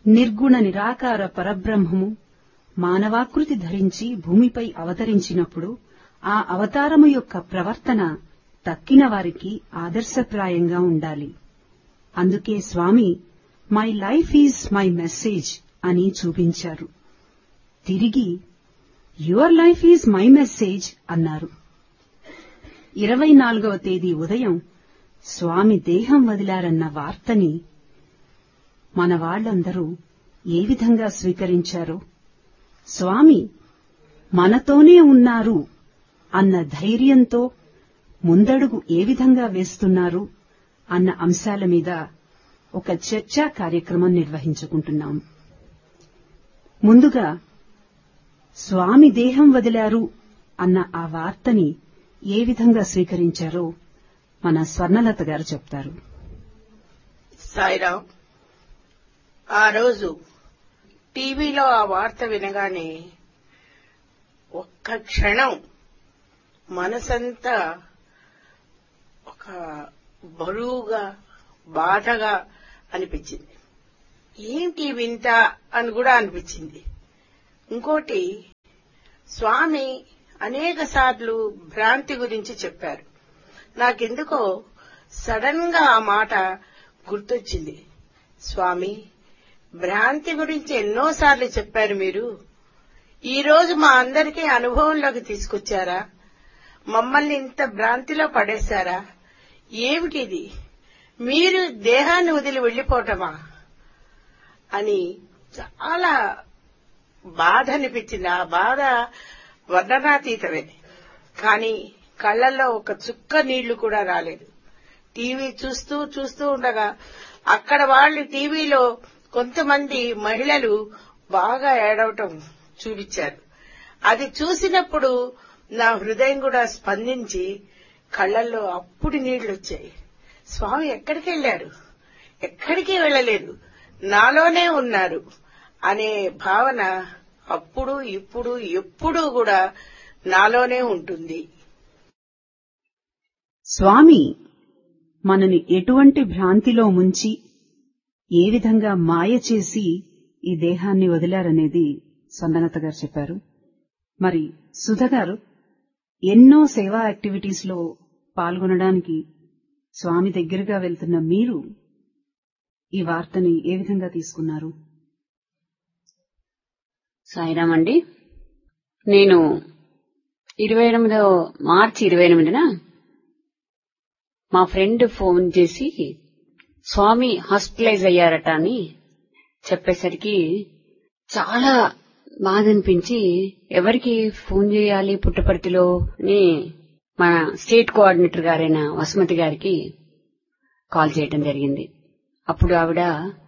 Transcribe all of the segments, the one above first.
నిర్గుణ నిరాకార పరబ్రహ్మము మానవాకృతి ధరించి భూమిపై అవతరించినప్పుడు ఆ అవతారము యొక్క ప్రవర్తన తక్కిన వారికి ఆదర్శప్రాయంగా ఉండాలి అందుకే Swami my life is my message అని చూపించారు తిరిగి your life is my message అన్నారు ఇరవై నాలుగవ తేదీ ఉదయం స్వామి దేహం వదిలారన్న వార్తని మన వాళ్లందరూ ఏ విధంగా స్వీకరించారో స్వామి మనతోనే ఉన్నారు అన్న ధైర్యంతో ముందడుగు ఏ విధంగా వేస్తున్నారు అన్న అంశాల మీద ఒక చర్చా కార్యక్రమం నిర్వహించుకుంటున్నాం ముందుగా స్వామి దేహం వదిలారు అన్న ఆ వార్తని ఏ విధంగా స్వీకరించారో మన స్వర్ణలత గారు చెప్తారు సాయిరాం ఆ రోజు టీవీలో ఆ వార్త వినగానే ఒక్క క్షణం మనసంతా ఒక బరువుగా బాధగా అనిపించింది ఏంటి వింత అని కూడా అనిపించింది ఇంకోటి స్వామి అనేక సార్లు భ్రాంతి గురించి చెప్పారు నాకెందుకో సడన్ గా ఆ మాట గుర్తొచ్చింది స్వామి భ్రాంతి గురించి ఎన్నోసార్లు చెప్పారు మీరు ఈ రోజు మా అందరికీ అనుభవంలోకి తీసుకొచ్చారా మమ్మల్ని ఇంత భ్రాంతిలో పడేశారా ఏమిటిది మీరు దేహాన్ని వదిలి వెళ్లిపోవటమా అని చాలా బాధ అనిపించింది ఆ బాధ వర్ణనాతీతమే కానీ కళ్ళల్లో ఒక చుక్క నీళ్లు కూడా రాలేదు టీవీ చూస్తూ చూస్తూ ఉండగా అక్కడ వాళ్ళు టీవీలో కొంతమంది మహిళలు బాగా ఏడవటం చూపించారు అది చూసినప్పుడు నా హృదయం కూడా స్పందించి కళ్ళల్లో అప్పుడు నీళ్లు వచ్చాయి స్వామి ఎక్కడికి వెళ్లారు ఎక్కడికి వెళ్ళలేదు నాలోనే ఉన్నారు అనే భావన అప్పుడు ఇప్పుడు ఎప్పుడూ కూడా నాలోనే ఉంటుంది స్వామి మనని ఎటువంటి భ్రాంతిలో ముంచి ఏ విధంగా మాయ చేసి ఈ దేహాన్ని వదిలారనేది సందనత గారు చెప్పారు మరి సుధ గారు ఎన్నో సేవా యాక్టివిటీస్ లో పాల్గొనడానికి స్వామి దగ్గరగా వెళ్తున్న మీరు ఈ వార్తని ఏ విధంగా తీసుకున్నారు సాయిరామ్ అండి నేను ఇరవై ఎనిమిదో మార్చి ఇరవై ఎనిమిదిన మా ఫ్రెండ్ ఫోన్ చేసి స్వామి హాస్పిటలైజ్ అయ్యారట అని చెప్పేసరికి చాలా బాధ అనిపించి ఎవరికి ఫోన్ చేయాలి పుట్టపర్తిలో అని మన స్టేట్ కోఆర్డినేటర్ గారైన వసుమతి గారికి కాల్ చేయడం జరిగింది అప్పుడు ఆవిడ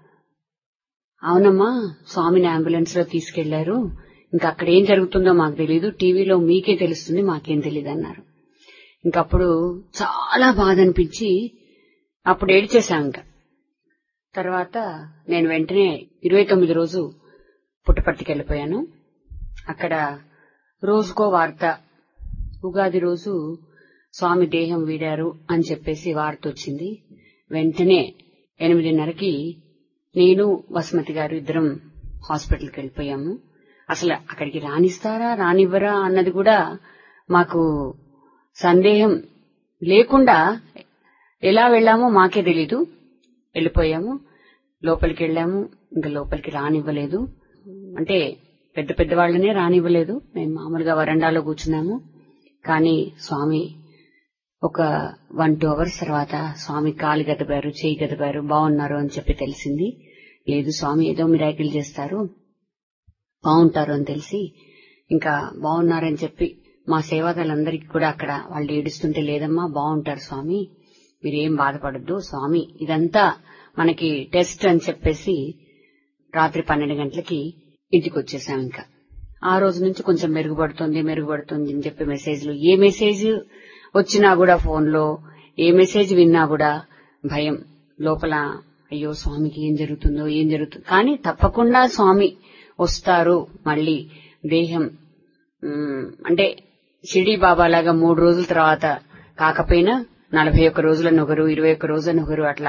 అవునమ్మా స్వామిని అంబులెన్స్ లో తీసుకెళ్లారు ఇంకా అక్కడ ఏం జరుగుతుందో మాకు తెలీదు టీవీలో మీకే తెలుస్తుంది మాకేం తెలియదు అన్నారు ఇంకప్పుడు చాలా బాధ అనిపించి అప్పుడు ఏడ్చేశాం ఇంకా తర్వాత నేను వెంటనే ఇరవై తొమ్మిది రోజు పుట్టపర్తికి వెళ్ళిపోయాను అక్కడ రోజుకో వార్త ఉగాది రోజు స్వామి దేహం వీడారు అని చెప్పేసి వార్త వచ్చింది వెంటనే ఎనిమిదిన్నరకి నేను వసుమతి గారు ఇద్దరం హాస్పిటల్కి వెళ్ళిపోయాము అసలు అక్కడికి రానిస్తారా రానివ్వరా అన్నది కూడా మాకు సందేహం లేకుండా ఎలా వెళ్ళామో మాకే తెలీదు వెళ్ళిపోయాము లోపలికి వెళ్ళాము ఇంకా లోపలికి రానివ్వలేదు అంటే పెద్ద పెద్ద వాళ్ళనే రానివ్వలేదు మేము మామూలుగా వరండాలో కూర్చున్నాము కానీ స్వామి ఒక వన్ టూ అవర్స్ తర్వాత స్వామి కాలు గదపారు చేయి గదపారు బాగున్నారు అని చెప్పి తెలిసింది లేదు స్వామి ఏదో మిరాకిల్ చేస్తారు బాగుంటారు అని తెలిసి ఇంకా బాగున్నారని చెప్పి మా సేవాదాలందరికీ కూడా అక్కడ వాళ్ళు ఏడుస్తుంటే లేదమ్మా బాగుంటారు స్వామి మీరేం బాధపడద్దు స్వామి ఇదంతా మనకి టెస్ట్ అని చెప్పేసి రాత్రి పన్నెండు గంటలకి ఇంటికి వచ్చేసాం ఇంకా ఆ రోజు నుంచి కొంచెం మెరుగుపడుతుంది మెరుగుపడుతుంది అని చెప్పి మెసేజ్లు ఏ మెసేజ్ వచ్చినా కూడా ఫోన్లో ఏ మెసేజ్ విన్నా కూడా భయం లోపల అయ్యో స్వామికి ఏం జరుగుతుందో ఏం జరుగుతుందో కానీ తప్పకుండా స్వామి వస్తారు మళ్ళీ దేహం ఉమ్, అంటే షిరిడి బాబా లాగా మూడు రోజుల తర్వాత కాకపోయినా నలభై ఒక్క రోజులను ఒకరు ఇరవై ఒక్క రోజులను ఒకరు అట్లా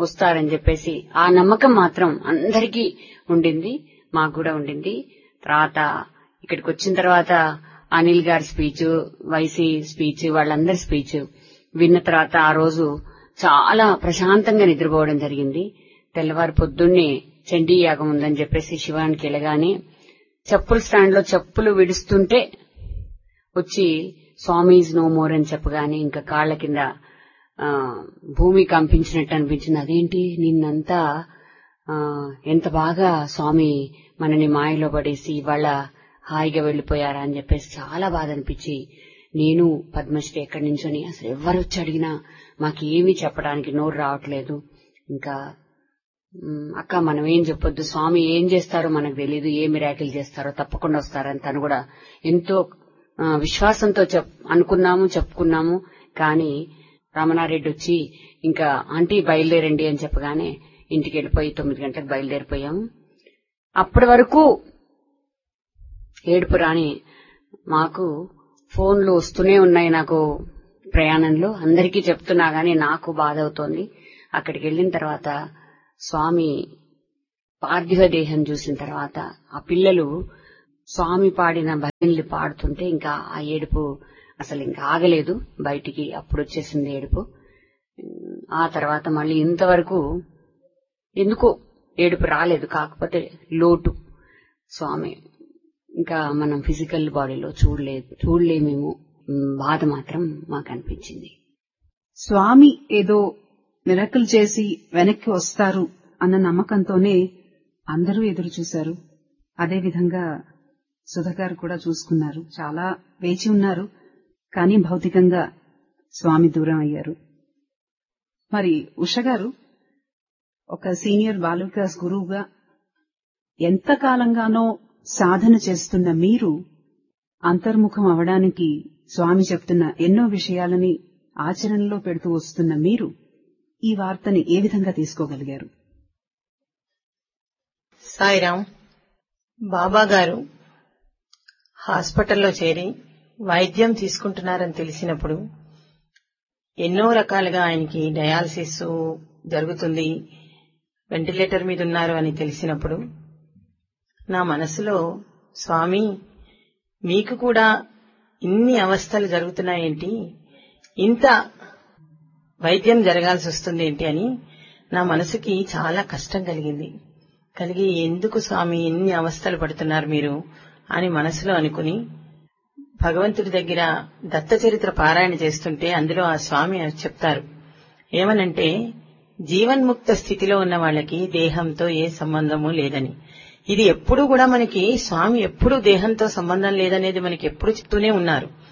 వస్తారని చెప్పేసి ఆ నమ్మకం మాత్రం అందరికీ ఉండింది మాకు కూడా ఉండింది తర్వాత ఇక్కడికి వచ్చిన తర్వాత అనిల్ గారి స్పీచ్ వైసీ స్పీచ్ వాళ్ళందరి స్పీచ్ విన్న తర్వాత ఆ రోజు చాలా ప్రశాంతంగా నిద్రపోవడం జరిగింది తెల్లవారు పొద్దున్నే చండీ యాగం ఉందని చెప్పేసి శివానికి వెళ్ళగానే చెప్పుల స్టాండ్ లో చెప్పులు విడుస్తుంటే వచ్చి స్వామీజ్ నో మోర్ అని చెప్పగానే ఇంకా కాళ్ల కింద ఆ, భూమి కంపించినట్టు అనిపించింది అదేంటి నిన్నంతా ఆ, ఎంత బాగా స్వామి మనని మాయలో పడేసి ఇవాళ హాయిగా వెళ్లిపోయారా అని చెప్పేసి చాలా బాధ అనిపించి నేను పద్మశ్రీ ఎక్కడి నుంచొని అసలు ఎవరు వచ్చి అడిగినా మాకు ఏమీ చెప్పడానికి నోరు రావట్లేదు ఇంకా మ్, అక్క మనం ఏం చెప్పొద్దు స్వామి ఏం చేస్తారో మనకు తెలియదు ఏ మిరాకిల్ చేస్తారో తప్పకుండా వస్తారని తను కూడా ఎంతో ఆ, విశ్వాసంతో చెప్ అనుకున్నాము చెప్పుకున్నాము కానీ రమణారెడ్డి వచ్చి ఇంకా ఆంటీ బయలుదేరండి అని చెప్పగానే ఇంటికి వెళ్ళిపోయి తొమ్మిది గంటలకు బయలుదేరిపోయాము అప్పటి వరకు ఏడుపు రాని మాకు ఫోన్లు వస్తూనే ఉన్నాయి నాకు ప్రయాణంలో అందరికీ చెప్తున్నా గానీ నాకు బాధ అవుతోంది అక్కడికి వెళ్ళిన తర్వాత స్వామి పార్థివ దేహం చూసిన తర్వాత ఆ పిల్లలు స్వామి పాడిన భజనలు పాడుతుంటే ఇంకా ఆ ఏడుపు అసలు ఇంకా ఆగలేదు బయటికి అప్పుడు వచ్చేసింది ఏడుపు ఆ తర్వాత మళ్ళీ ఇంతవరకు ఎందుకో ఏడుపు రాలేదు కాకపోతే లోటు స్వామి ఇంకా మనం ఫిజికల్ బాడీలో చూడలేదు చూడలేమేమో ఉమ్, బాధ మాత్రం మాకు అనిపించింది స్వామి ఏదో మిరకల్ చేసి వెనక్కి వస్తారు అన్న నమ్మకంతోనే అందరూ ఎదురు చూశారు అదేవిధంగా సుధగారు కూడా చూసుకున్నారు చాలా వేచి ఉన్నారు కానీ భౌతికంగా స్వామి దూరం అయ్యారు మరి ఉష గారు ఒక సీనియర్ బాల వికాస్ గురువుగా ఎంతకాలంగానో సాధన చేస్తున్న మీరు అంతర్ముఖం అవడానికి స్వామి చెప్తున్న ఎన్నో విషయాలని ఆచరణలో పెడుతూ వస్తున్న మీరు ఈ వార్తని ఏ విధంగా తీసుకోగలిగారు సాయిరాం బాబా గారు హాస్పిటల్లో చేరి వైద్యం తీసుకుంటున్నారని తెలిసినప్పుడు ఎన్నో రకాలుగా ఆయనకి డయాలసిస్ జరుగుతుంది వెంటిలేటర్ మీద ఉన్నారు అని తెలిసినప్పుడు నా మనసులో స్వామి మీకు కూడా ఇన్ని అవస్థలు జరుగుతున్నాయేంటి ఇంత వైద్యం జరగాల్సి వస్తుంది ఏంటి అని నా మనసుకి చాలా కష్టం కలిగింది కలిగి ఎందుకు స్వామి ఎన్ని అవస్థలు పడుతున్నారు మీరు అని మనసులో అనుకుని భగవంతుడి దగ్గర దత్త చరిత్ర పారాయణ చేస్తుంటే అందులో ఆ స్వామి చెప్తారు ఏమనంటే జీవన్ముక్త స్థితిలో ఉన్న వాళ్ళకి దేహంతో ఏ సంబంధము లేదని ఇది ఎప్పుడు కూడా మనకి స్వామి ఎప్పుడు దేహంతో సంబంధం లేదనేది మనకి ఎప్పుడు చెప్తూనే ఉన్నారు